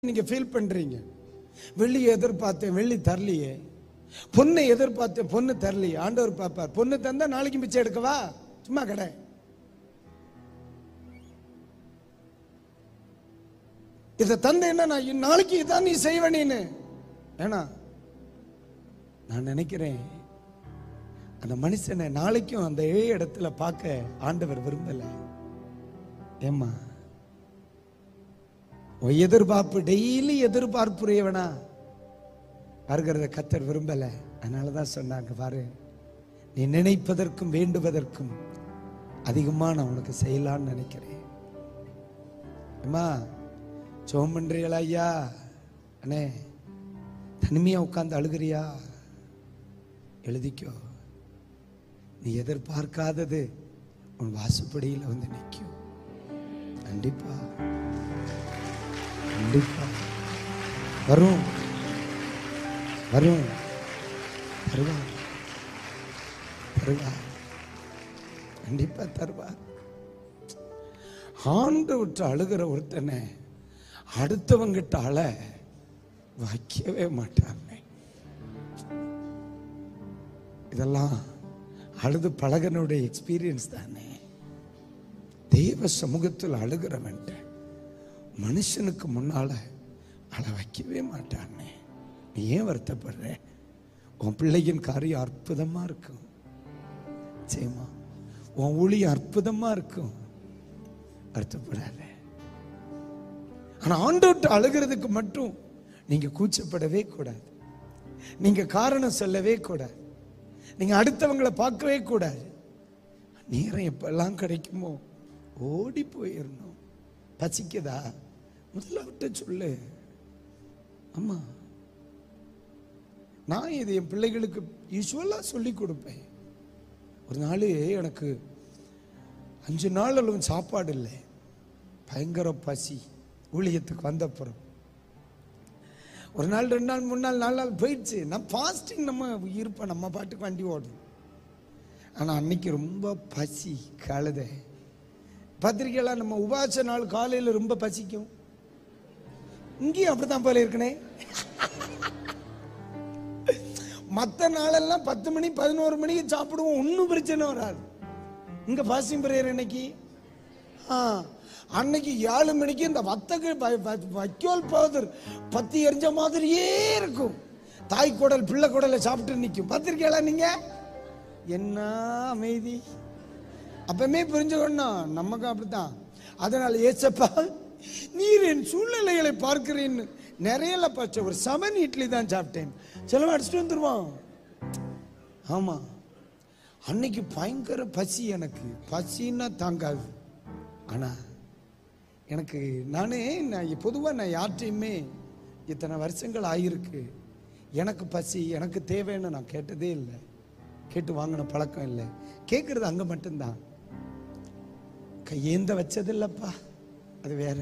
நீங்க ஃபீல் பண்றீங்க வெள்ளி எதிர்பார்த்தேன் வெள்ளி தரலையே பொண்ணை எதிர்பார்த்தேன் பொண்ணு தரலையே ஆண்டவர் பார்ப்பார் பொண்ணு தந்தா நாளைக்கு பிச்சை எடுக்கவா சும்மா கடை இதை தந்தேன்னா நான் இ- நாளைக்கு இதான் நீ செய்வ நீனு ஏன்னா நான் நினைக்கிறேன் அந்த மனுஷனை நாளைக்கும் அந்த ஏழு இடத்துல பார்க்க ஆண்டவர் விரும்பல ஏம்மா உன் எதிர்பார்ப்பு டெய்லி எதிர்பார்ப்புடையவனா வருகிறத கத்தர் விரும்பல அதனால தான் சொன்னாங்க பாரு நீ நினைப்பதற்கும் வேண்டுவதற்கும் அதிகமா நான் உனக்கு செய்யலான்னு நினைக்கிறேன் அம்மா சோம் பண்றீங்களா ஐயா அண்ணே தனிமையா உட்கார்ந்து அழுகிறியா எழுதிக்கோ நீ எதிர்பார்க்காதது உன் வாசுப்படியில் வந்து நிற்கும் கண்டிப்பா கண்டிப்பா வரும் வரும் தருவா தருவா கண்டிப்பா தருவா ஆண்டு விட்டு அழுகிற ஒருத்தனை அடுத்தவங்கிட்ட அழ வைக்கவே மாட்டாங்க இதெல்லாம் அழுது பழகனுடைய எக்ஸ்பீரியன்ஸ் தானே தெய்வ சமூகத்தில் அழுகிறவன்ட்ட மனுஷனுக்கு முன்னால அழ வைக்கவே மாட்டானே நீ ஏன் வருத்தப்படுற உன் பிள்ளையின் காரியம் அற்புதமா இருக்கும் சேமா உன் ஊழியம் அற்புதமா இருக்கும் வருத்தப்படாத ஆனா ஆண்டோட்டு அழுகிறதுக்கு மட்டும் நீங்க கூச்சப்படவே கூடாது நீங்க காரணம் சொல்லவே கூடாது நீங்க அடுத்தவங்களை பார்க்கவே கூடாது நேரம் எப்பெல்லாம் கிடைக்குமோ ஓடி போயிடணும் பசிக்குதா முதல்ல விட்டு சொல்லு அம்மா நான் இது என் பிள்ளைகளுக்கு யூஸ்வலாக சொல்லி கொடுப்பேன் ஒரு நாள் எனக்கு அஞ்சு நாள் அளவு சாப்பாடு இல்லை பயங்கர பசி ஊழியத்துக்கு வந்தப்புறம் ஒரு நாள் ரெண்டு நாள் மூணு நாள் நாலு நாள் போயிடுச்சு நான் ஃபாஸ்டிங் நம்ம இருப்பேன் நம்ம பாட்டுக்கு வண்டி ஓடும் ஆனால் அன்னைக்கு ரொம்ப பசி கழுதை பத்திரிக்கையெல்லாம் நம்ம உபாச நாள் காலையில் ரொம்ப பசிக்கும் இங்கேயும் அப்படித்தான் போல இருக்கனே மற்ற நாளெல்லாம் பத்து மணி பதினோரு மணிக்கு சாப்பிடுவோம் ஒன்றும் பிரச்சனை வராது இங்க பாசிங் பிரேயர் இன்னைக்கு ஆ அன்னைக்கு ஏழு மணிக்கு இந்த வத்தக்கு வைக்கோல் பவுதர் பத்தி எரிஞ்ச மாதிரியே இருக்கும் தாய் குடல் பிள்ளை குடலை சாப்பிட்டு நிற்கும் பத்திரிக்கையெல்லாம் நீங்க என்ன அமைதி அப்பவுமே புரிஞ்சுக்கணும் நமக்கு அப்படித்தான் அதனால ஏசப்பா நீர் என் சூழ்நிலைகளை பார்க்கிறேன்னு நிறைய பச்சை ஒரு செவன் இட்லி தான் சாப்பிட்டேன் செலவு அடிச்சுட்டு வந்துருவான் ஆமா அன்னைக்கு பயங்கர பசி எனக்கு பசின்னா தாங்காது ஆனா எனக்கு நானே நான் பொதுவாக நான் யார்கிட்டையுமே இத்தனை வருஷங்கள் ஆகியிருக்கு எனக்கு பசி எனக்கு தேவைன்னு நான் கேட்டதே இல்லை கேட்டு வாங்கின பழக்கம் இல்லை கேட்கறது அங்கே மட்டும்தான் கையேந்த வச்சது இல்லப்பா அது வேற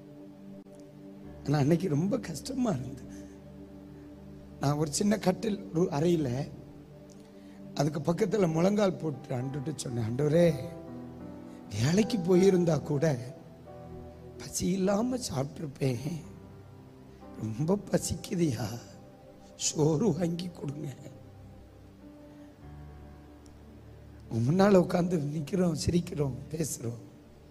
ஆனால் அன்னைக்கு ரொம்ப கஷ்டமா இருந்தது நான் ஒரு சின்ன கட்டில் ஒரு அறையில் அதுக்கு பக்கத்தில் முழங்கால் போட்டு அண்டுட்டு சொன்னேன் ஆண்டவரே வேலைக்கு போயிருந்தா கூட பசி இல்லாம சாப்பிட்டுருப்பேன் ரொம்ப பசிக்குதுயா சோறு வாங்கி கொடுங்க உன் முன்னால உட்காந்து நிக்கிறோம் சிரிக்கிறோம் பேசுறோம்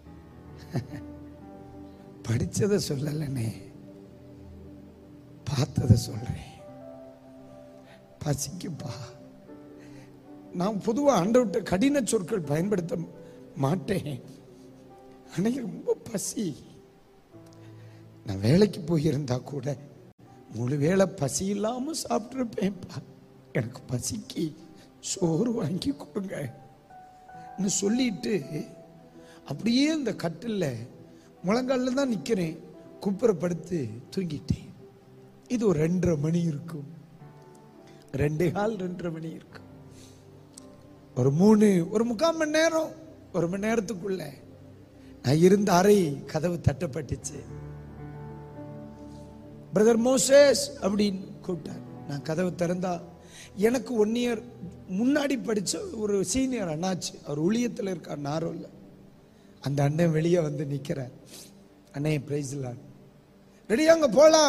படிச்சதை சொல்லலனே பார்த்ததை சொல்றேன் பசிக்குப்பா நான் பொதுவா ஆண்டவர்கிட்ட கடின சொற்கள் பயன்படுத்த மாட்டேன் அன்னைக்கு ரொம்ப பசி நான் வேலைக்கு போயிருந்தா கூட முழு வேளை பசி இல்லாம சாப்பிட்டுருப்பேன்ப்பா எனக்கு பசிக்கு சோறு வாங்கி கொடுங்க ன்னு சொல்லிட்டு அப்படியே இந்த கட்டில்ல முழங்காலில் தான் நிக்கிறேன் குப்புறப்படுத்து தூங்கிட்டேன் இது ஒரு ரெண்டரை மணி இருக்கும் ரெண்டு கால் ரெண்டரை மணி இருக்கும் ஒரு மூணு ஒரு முக்கால் மணி நேரம் ஒரு மணி நேரத்துக்குள்ள நான் இருந்த அறை கதவு தட்டப்பட்டுச்சு பிரதர் மோசேஸ் அப்படின்னு கூப்பிட்டார் நான் கதவு திறந்தா எனக்கு ஒன் இயர் முன்னாடி படிச்ச ஒரு சீனியர் அண்ணாச்சு அவர் ஊழியத்தில் இருக்கார் நாரோல்ல அந்த அண்ணன் வெளியே வந்து நிற்கிறார் அண்ணே பிரைஸ்லான் ரெடியாங்க போலாம்